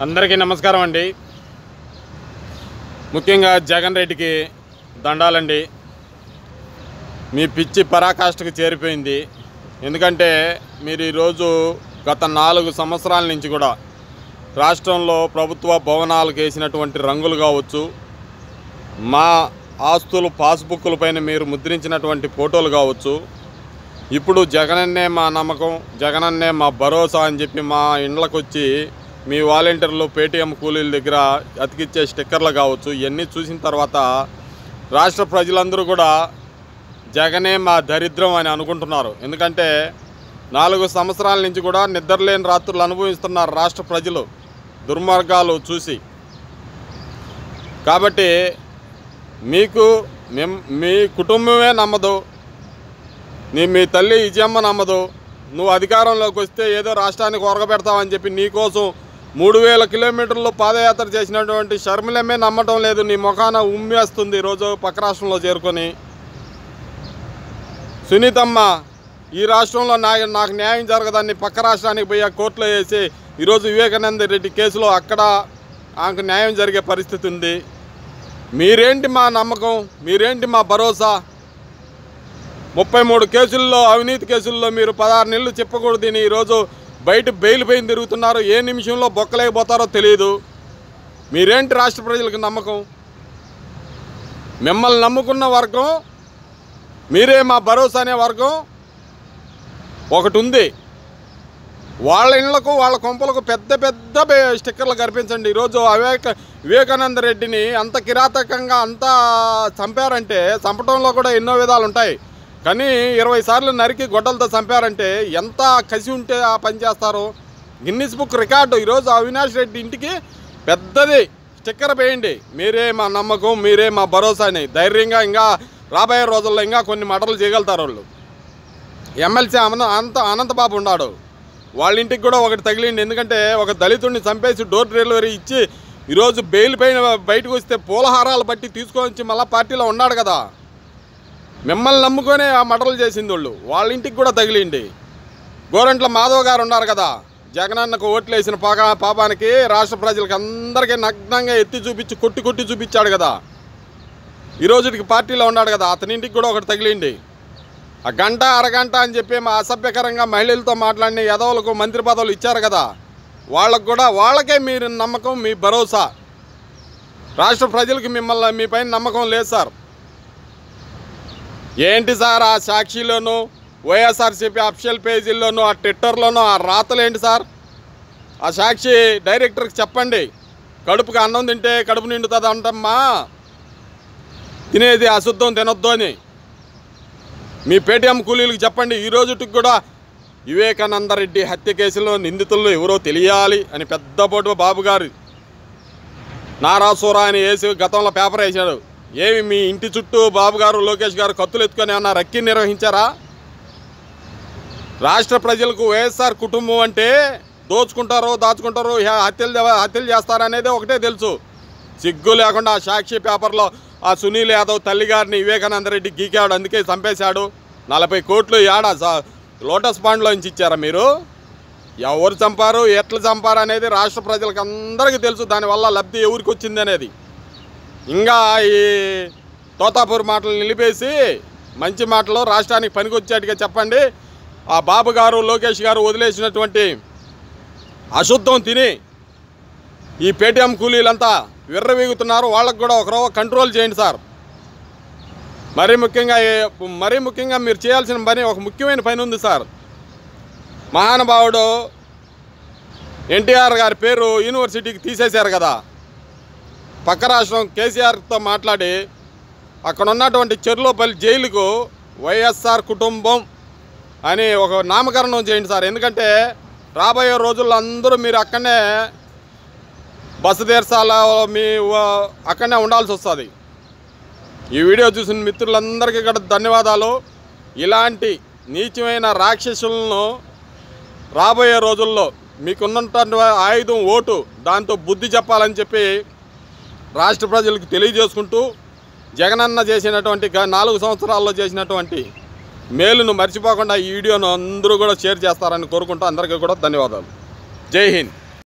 అందరికీ నమస్కారం అండి ముఖ్యంగా జగన్ రెడ్డికి దండాలండి మీ పిచ్చి పరాకాష్ఠకు చేరిపోయింది ఎందుకంటే మీరు ఈరోజు గత నాలుగు సంవత్సరాల నుంచి కూడా రాష్ట్రంలో ప్రభుత్వ భవనాలకు వేసినటువంటి రంగులు కావచ్చు మా ఆస్తులు పాస్బుక్కుల పైన మీరు ముద్రించినటువంటి ఫోటోలు కావచ్చు ఇప్పుడు జగనన్నే మా నమ్మకం జగనన్నే మా భరోసా అని చెప్పి మా ఇండ్లకు వచ్చి మీ వాలంటీర్లు పేటీఎం కూలీల దగ్గర అతికిచ్చే స్టిక్కర్లు కావచ్చు ఇవన్నీ చూసిన తర్వాత రాష్ట్ర ప్రజలందరూ కూడా జగనే మా దరిద్రం అని అనుకుంటున్నారు ఎందుకంటే నాలుగు సంవత్సరాల నుంచి కూడా నిద్రలేని రాత్రులు అనుభవిస్తున్నారు రాష్ట్ర ప్రజలు దుర్మార్గాలు చూసి కాబట్టి మీకు మేం మీ కుటుంబమే నమ్మదు నీ మీ తల్లి ఇజమ్మ నమ్మదు నువ్వు అధికారంలోకి వస్తే ఏదో రాష్ట్రానికి ఒరగబెడతావని చెప్పి నీకోసం మూడు వేల కిలోమీటర్లు పాదయాత్ర చేసినటువంటి షర్మిలమ్మే నమ్మటం లేదు నీ ముఖాన ఉమ్మేస్తుంది ఈరోజు పక్క రాష్ట్రంలో చేరుకొని సునీతమ్మ ఈ రాష్ట్రంలో నా నాకు న్యాయం జరగదని పక్క రాష్ట్రానికి పోయి ఆ కోర్టులో వేసి ఈరోజు వివేకానంద రెడ్డి కేసులో అక్కడ ఆమెకు న్యాయం జరిగే పరిస్థితి ఉంది మీరేంటి మా నమ్మకం మీరేంటి మా భరోసా ముప్పై మూడు కేసుల్లో అవినీతి కేసుల్లో మీరు పదహారు నెలలు చెప్పకూడదని ఈరోజు బయట బెయిల్ పైన తిరుగుతున్నారు ఏ నిమిషంలో బొక్కలేకపోతారో తెలియదు మీరేంటి రాష్ట్ర ప్రజలకు నమ్మకం మిమ్మల్ని నమ్ముకున్న వర్గం మీరే మా భరోసా అనే వర్గం ఒకటి ఉంది వాళ్ళ ఇళ్లకు వాళ్ళ కొంపలకు పెద్ద పెద్ద బే- స్టిక్కర్లు కనిపించండి ఈరోజు అవివేక వివేకానంద రెడ్డిని అంత కిరాతకంగా అంత చంపారంటే చంపడంలో కూడా ఎన్నో విధాలు ఉంటాయి కానీ ఇరవై సార్లు నరికి గొడ్డలతో చంపారంటే ఎంత కసి ఉంటే ఆ పని చేస్తారు గిన్నిస్ బుక్ రికార్డు ఈరోజు అవినాష్ రెడ్డి ఇంటికి పెద్దది స్టిక్కర్ వేయండి మీరే మా నమ్మకం మీరే మా భరోసా అని ధైర్యంగా ఇంకా రాబోయే రోజుల్లో ఇంకా కొన్ని మటలు చేయగలుగుతారు వాళ్ళు ఎమ్మెల్సీ అనంత అనంత అనంతబాబు ఉన్నాడు వాళ్ళ ఇంటికి కూడా ఒకటి తగిలిండి ఎందుకంటే ఒక దళితుడిని చంపేసి డోర్ డెలివరీ ఇచ్చి ఈరోజు బెయిల్ పైన బయటకు వస్తే పూలహారాలు బట్టి తీసుకొని వచ్చి మళ్ళీ పార్టీలో ఉన్నాడు కదా మిమ్మల్ని నమ్ముకొనే ఆ మటలు చేసింది వాళ్ళు వాళ్ళ ఇంటికి కూడా తగిలిండి గోరంట్ల మాధవ్ గారు ఉన్నారు కదా జగనన్నకు ఓట్లు వేసిన పాక పాపానికి రాష్ట్ర ప్రజలకు అందరికీ నగ్నంగా ఎత్తి చూపించి కొట్టి కొట్టి చూపించాడు కదా ఈ రోజుకి పార్టీలో ఉన్నాడు కదా అతని ఇంటికి కూడా ఒకటి తగిలిండి ఆ గంట అరగంట అని చెప్పి మా అసభ్యకరంగా మహిళలతో మాట్లాడిన యదవులకు మంత్రి పదవులు ఇచ్చారు కదా వాళ్ళకు కూడా వాళ్ళకే మీరు నమ్మకం మీ భరోసా రాష్ట్ర ప్రజలకు మిమ్మల్ని మీ పైన నమ్మకం లేదు సార్ ఏంటి సార్ ఆ సాక్షిలోను వైఎస్ఆర్సీపీ అఫిషియల్ పేజీల్లోనూ ఆ ట్విట్టర్లోనూ ఆ రాతలు ఏంటి సార్ ఆ సాక్షి డైరెక్టర్కి చెప్పండి కడుపుకి అన్నం తింటే కడుపు నిండుతుంది అంటమ్మా తినేది అశుద్ధం తినొద్దు అని మీ పేటీఎం కూలీలకు చెప్పండి ఈ రోజుకి కూడా వివేకానంద రెడ్డి హత్య కేసులో నిందితులు ఎవరో తెలియాలి అని పెద్ద పోటు బాబు గారు నారాసూరా అని వేసి గతంలో పేపర్ వేసాడు ఏమి మీ ఇంటి చుట్టూ బాబు గారు లోకేష్ గారు కత్తులు ఎత్తుకొని ఏమన్నా రక్కి నిర్వహించారా రాష్ట్ర ప్రజలకు వైఎస్ఆర్ కుటుంబం అంటే దోచుకుంటారో దాచుకుంటారో హ- హత్యలు చే- హత్యలు చేస్తారనేది ఒకటే తెలుసు సిగ్గు లేకుండా ఆ సాక్షి పేపర్లో ఆ సునీల్ యాదవ్ తల్లిగారిని వివేకానంద రెడ్డి గీకాడు అందుకే చంపేశాడు నలభై కోట్లు ఏడ స- లోటస్ పాండ్లో నుంచి ఇచ్చారా మీరు ఎవరు చంపారు ఎట్లా చంపారు అనేది రాష్ట్ర ప్రజలకు అందరికీ తెలుసు దానివల్ల లబ్ధి ఎవరికి వచ్చింది అనేది ఇంకా ఈ తోతాపూర్ మాటలు నిలిపేసి మంచి మాటలు రాష్ట్రానికి పనికొచ్చేట్టుగా చెప్పండి ఆ బాబు గారు లోకేష్ గారు వదిలేసినటువంటి అశుద్ధం తిని ఈ పేటీఎం కూలీలంతా విర్రవీగుతున్నారు వాళ్ళకు కూడా ఒకరో కంట్రోల్ చేయండి సార్ మరీ ముఖ్యంగా ఏ- మరీ ముఖ్యంగా మీరు చేయాల్సిన పని ఒక ముఖ్యమైన పని ఉంది సార్ మహానుభావుడు ఎన్టీఆర్ గారి పేరు యూనివర్సిటీకి తీసేశారు కదా పక్క రాష్ట్రం కేసీఆర్తో మాట్లాడి అక్కడ ఉన్నటువంటి చెర్లోపల్లి జైలుకు వైఎస్ఆర్ కుటుంబం అని ఒక నామకరణం చేయండి సార్ ఎందుకంటే రాబోయే రోజుల్లో అందరూ మీరు అక్కడనే బస్సు తీర్చాల మీ వ- అక్కడనే ఉండాల్సి వస్తుంది ఈ వీడియో చూసిన మిత్రులందరికీ కూడా ధన్యవాదాలు ఇలాంటి నీచమైన రాక్షసులను రాబోయే రోజుల్లో మీకున్నటువంటి ఆయుధం ఓటు దాంతో బుద్ధి చెప్పాలని చెప్పి రాష్ట్ర ప్రజలకు తెలియజేసుకుంటూ జగనన్న చేసినటువంటి గ- నాలుగు సంవత్సరాల్లో చేసినటువంటి మేలును మర్చిపోకుండా ఈ వీడియోను అందరూ కూడా షేర్ చేస్తారని కోరుకుంటూ అందరికీ కూడా ధన్యవాదాలు జై హింద్